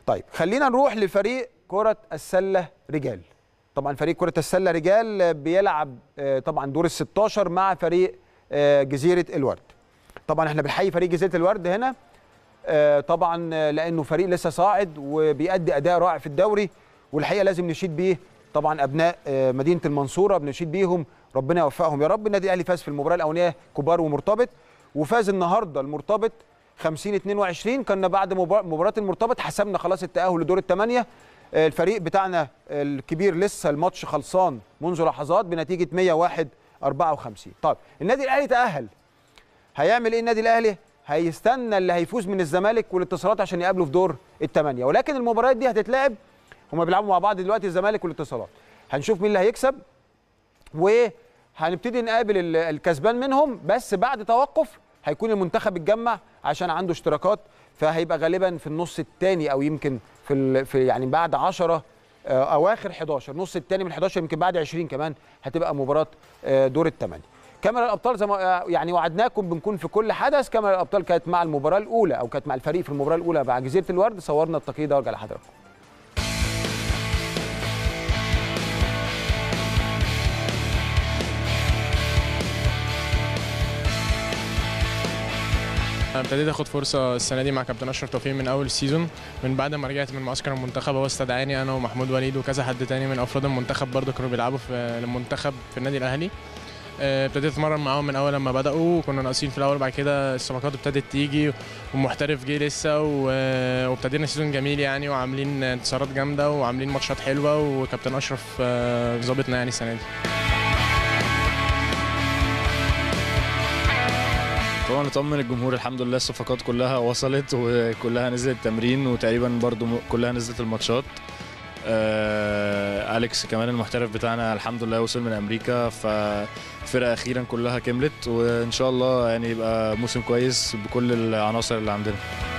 طيب خلينا نروح لفريق كره السله رجال طبعا فريق كره السله رجال بيلعب آه، طبعا دور ال 16 مع فريق آه، جزيره الورد طبعا احنا بنحيي فريق جزيره الورد هنا آه، طبعا آه، لانه فريق لسه صاعد وبيأدي اداء رائع في الدوري والحقيقه لازم نشيد بيه طبعا ابناء آه، مدينه المنصوره بنشيد بيهم ربنا يوفقهم يا رب النادي الاهلي فاز في المباراه الاولانيه كبار ومرتبط وفاز النهارده المرتبط 50 22 كنا بعد مبار- مباراه المرتبط حسمنا خلاص التاهل لدور الثمانيه آه، الفريق بتاعنا الكبير لسه الماتش خلصان منذ لحظات بنتيجه 101 54 طيب النادي الاهلي تاهل هيعمل ايه النادي الاهلي هيستنى اللي هيفوز من الزمالك والاتصالات عشان يقابله في دور الثمانيه ولكن المباريات دي هتتلعب هما بيلعبوا مع بعض دلوقتي الزمالك والاتصالات هنشوف مين اللي هيكسب وهنبتدي نقابل ال- الكسبان منهم بس بعد توقف هيكون المنتخب اتجمع عشان عنده اشتراكات فهيبقى غالبا في النص الثاني او يمكن في, ال... في يعني بعد 10 آه، اواخر 11 نص الثاني من 11 يمكن بعد 20 كمان هتبقى مباراه آه، دور الثمانيه كاميرا الابطال زي ما آه، يعني وعدناكم بنكون في كل حدث كاميرا الابطال كانت مع المباراه الاولى او كانت مع الفريق في المباراه الاولى مع جزيره الورد صورنا التقييد ده وارجع لحضراتكم أنا ابتديت اخد فرصه السنه دي مع كابتن اشرف توفيق من اول السيزون من بعد ما رجعت من معسكر المنتخب هو استدعاني انا ومحمود وليد وكذا حد تاني من افراد المنتخب برضه كانوا بيلعبوا في المنتخب في النادي الاهلي آه، ابتديت اتمرن معاهم من اول لما بداوا وكنا ناقصين في الاول بعد كده الصفقات ابتدت تيجي والمحترف جه لسه و- وابتدينا سيزون جميل يعني وعاملين انتصارات جامده وعاملين ماتشات حلوه وكابتن اشرف آه، ظابطنا يعني السنه دي طبعا نطمن الجمهور الحمد لله الصفقات كلها وصلت وكلها نزلت تمرين وتقريبا برضو م- كلها نزلت الماتشات آه أليكس كمان المحترف بتاعنا الحمد لله وصل من أمريكا فالفرقة أخيرا كلها كملت وإن شاء الله يعني يبقى موسم كويس بكل العناصر اللي عندنا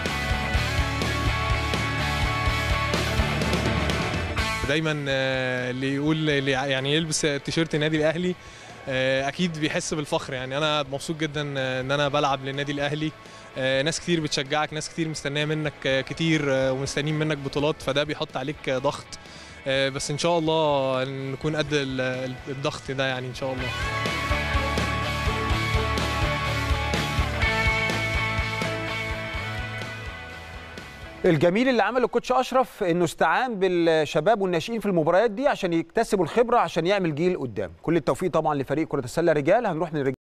دايما آه، اللي يقول اللي يعني يلبس تيشيرت النادي الاهلي آه، اكيد بيحس بالفخر يعني انا مبسوط جدا آه، ان انا بلعب للنادي الاهلي آه، ناس كتير بتشجعك ناس كتير مستنيه منك آه، كتير آه، ومستنيين منك بطولات فده بيحط عليك آه، ضغط آه، بس ان شاء الله نكون قد ال- ال- الضغط ده يعني ان شاء الله الجميل اللي عمله الكوتش اشرف انه استعان بالشباب والناشئين في المباريات دي عشان يكتسبوا الخبره عشان يعمل جيل قدام كل التوفيق طبعا لفريق كره السله رجال هنروح من